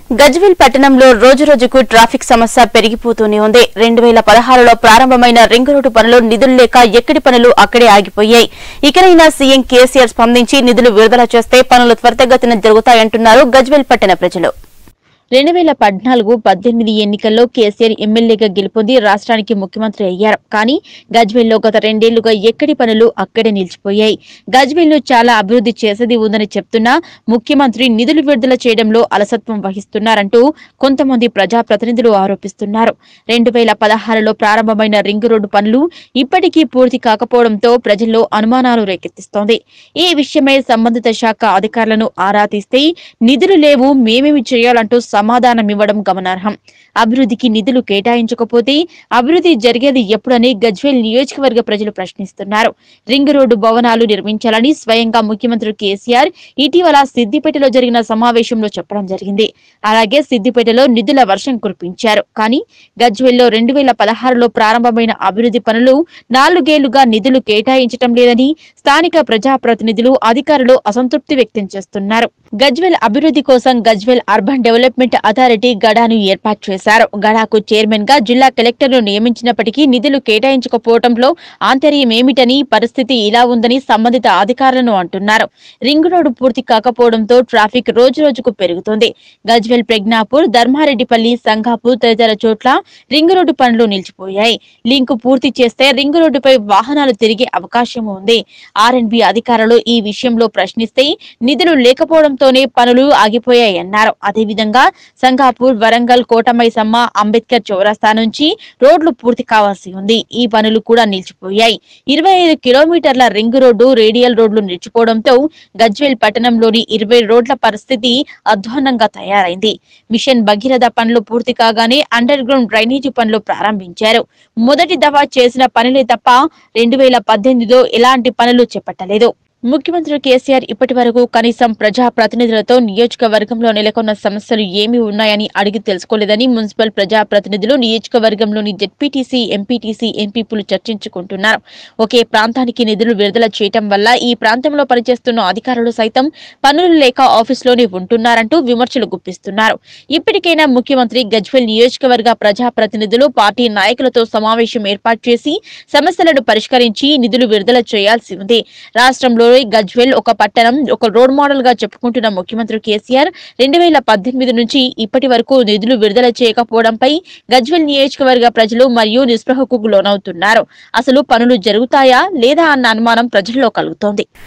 గజ్వేల్ పట్టణంలో రోజురోజుకు ట్రాఫిక్ సమస్య పెరిగిపోతూనే ఉంది రెండు వేల పదహారులో ప్రారంభమైన రింగ్ రోడ్డు పనులు నిధులు లేక ఎక్కడి పనులు అక్కడే ఆగిపోయాయి ఇకనైనా సీఎం కేసీఆర్ స్పందించి నిధులు విడుదల చేస్తే పనులు త్వరితగతిన జరుగుతాయంటున్నారు గజ్వేల్ పట్టణ ప్రజలు రెండు వేల పద్నాలుగు పద్దెనిమిది ఎన్నికల్లో కేసీఆర్ ఎమ్మెల్యేగా గెలుపొంది రాష్ట్రానికి ముఖ్యమంత్రి అయ్యారు కానీ గజ్వేల్లో గత రెండేళ్లుగా ఎక్కడి పనులు అక్కడే నిలిచిపోయాయి గజ్వేల్ను చాలా అభివృద్ధి చేసేది ఉందని చెప్తున్నా ముఖ్యమంత్రి నిధులు విడుదల చేయడంలో అలసత్వం వహిస్తున్నారంటూ కొంతమంది ప్రజాప్రతినిధులు ఆరోపిస్తున్నారు రెండు వేల పదహారులో ప్రారంభమైన రింగ్ రోడ్డు పనులు ఇప్పటికీ పూర్తి కాకపోవడంతో ప్రజల్లో అనుమానాలు రేకెత్తిస్తోంది ఈ విషయమై సంబంధిత శాఖ అధికారులను ఆరా తీస్తే నిధులు లేవు మేమేమి చేయాలంటూ సమాధానం ఇవ్వడం గమనార్హం అభివృద్ధికి నిధులు కేటాయించకపోతే అభివృద్ధి జరిగేది ఎప్పుడని గజ్వేల్ నియోజకవర్గ ప్రజలు ప్రశ్నిస్తున్నారు రింగ్ రోడ్డు భవనాలు నిర్మించాలని స్వయంగా ముఖ్యమంత్రి కేసీఆర్ ఇటీవల సిద్దిపేటలో జరిగిన సమావేశంలో చెప్పడం జరిగింది అలాగే సిద్దిపేటలో నిధుల వర్షం కురిపించారు కానీ గజ్వేల్లో రెండు వేల పదహారులో ప్రారంభమైన అభివృద్ధి పనులు నాలుగేళ్లుగా నిధులు కేటాయించటం లేదని స్థానిక ప్రజాప్రతినిధులు అధికారులు అసంతృప్తి వ్యక్తం చేస్తున్నారు గజ్వేల్ అభివృద్ధి కోసం గజ్వేల్ అర్బన్ డెవలప్మెంట్ అథారిటీ గడాను ఏర్పాటు చేశారు గడాకు చైర్మన్ గా జిల్లా కలెక్టర్ను నియమించినప్పటికీ నిధులు కేటాయించకపోవడంలో ఆంతర్యం ఏమిటని పరిస్థితి ఇలా ఉందని సంబంధిత అధికారులను అంటున్నారు రింగ్ రోడ్డు పూర్తి కాకపోవడంతో ట్రాఫిక్ రోజు రోజుకు పెరుగుతోంది గజ్వేల్ ప్రజ్ఞాపూర్ ధర్మారెడ్డిపల్లి సంఘాపూర్ తదితర చోట్ల రింగ్ రోడ్డు పనులు నిలిచిపోయాయి లింకు పూర్తి చేస్తే రింగ్ రోడ్డుపై వాహనాలు తిరిగే అవకాశం ఉంది ఆర్ఎండ్బి అధికారులు ఈ విషయంలో ప్రశ్నిస్తే నిధులు లేకపోవడంతోనే పనులు ఆగిపోయాయన్నారు అదేవిధంగా సంగాపూర్ వరంగల్ కోటమైసమ్మ అంబేద్కర్ చౌరస్తా నుంచి రోడ్లు పూర్తి కావాల్సి ఉంది ఈ పనులు కూడా నిలిచిపోయాయి ఇరవై ఐదు కిలోమీటర్ల రింగ్ రోడ్డు రేడియల్ రోడ్లు నిలిచిపోవడంతో గజ్వేల్ పట్టణంలోని ఇరవై రోడ్ల పరిస్థితి అధ్వానంగా తయారైంది మిషన్ భగీరథ పనులు పూర్తి కాగానే అండర్ గ్రౌండ్ డ్రైనేజీ పనులు ప్రారంభించారు మొదటి దఫా చేసిన పనులే తప్ప రెండు వేల పద్దెనిమిదిలో ఎలాంటి పనులు చేపట్టలేదు ముఖ్యమంత్రి కేసీఆర్ ఇప్పటి వరకు కనీసం ప్రజా ప్రతినిధులతో నియోజకవర్గంలో నెలకొన్న సమస్యలు ఏమి ఉన్నాయని అడిగి తెలుసుకోలేదని మున్సిపల్ ప్రజా ప్రతినిధులు నియోజకవర్గంలోని జెడ్పీటీసీ ఎంపీటీసీ ఎంపీపులు చర్చించుకుంటున్నారు ఒకే ప్రాంతానికి నిధులు విడుదల చేయటం వల్ల ఈ ప్రాంతంలో పనిచేస్తున్న అధికారులు సైతం పనులు లేక ఆఫీసులోనే ఉంటున్నారంటూ విమర్శలు గుప్పిస్తున్నారు ఇప్పటికైనా ముఖ్యమంత్రి గజ్వేల్ నియోజకవర్గ ప్రజా ప్రతినిధులు పార్టీ నాయకులతో సమావేశం ఏర్పాటు చేసి సమస్యలను పరిష్కరించి నిధులు విడుదల చేయాల్సి ఉంది రాష్ట్రంలో గజ్వేల్ ఒక పట్టణం ఒక రోడ్ మోడల్ గా చెప్పుకుంటున్న ముఖ్యమంత్రి కేసీఆర్ రెండు వేల పద్దెనిమిది నుంచి ఇప్పటి వరకు నిధులు విడుదల చేయకపోవడంపై గజ్వేల్ నియోజకవర్గ ప్రజలు మరియు నిస్పృహకు లోనవుతున్నారు అసలు పనులు జరుగుతాయా లేదా అన్న అనుమానం ప్రజల్లో కలుగుతోంది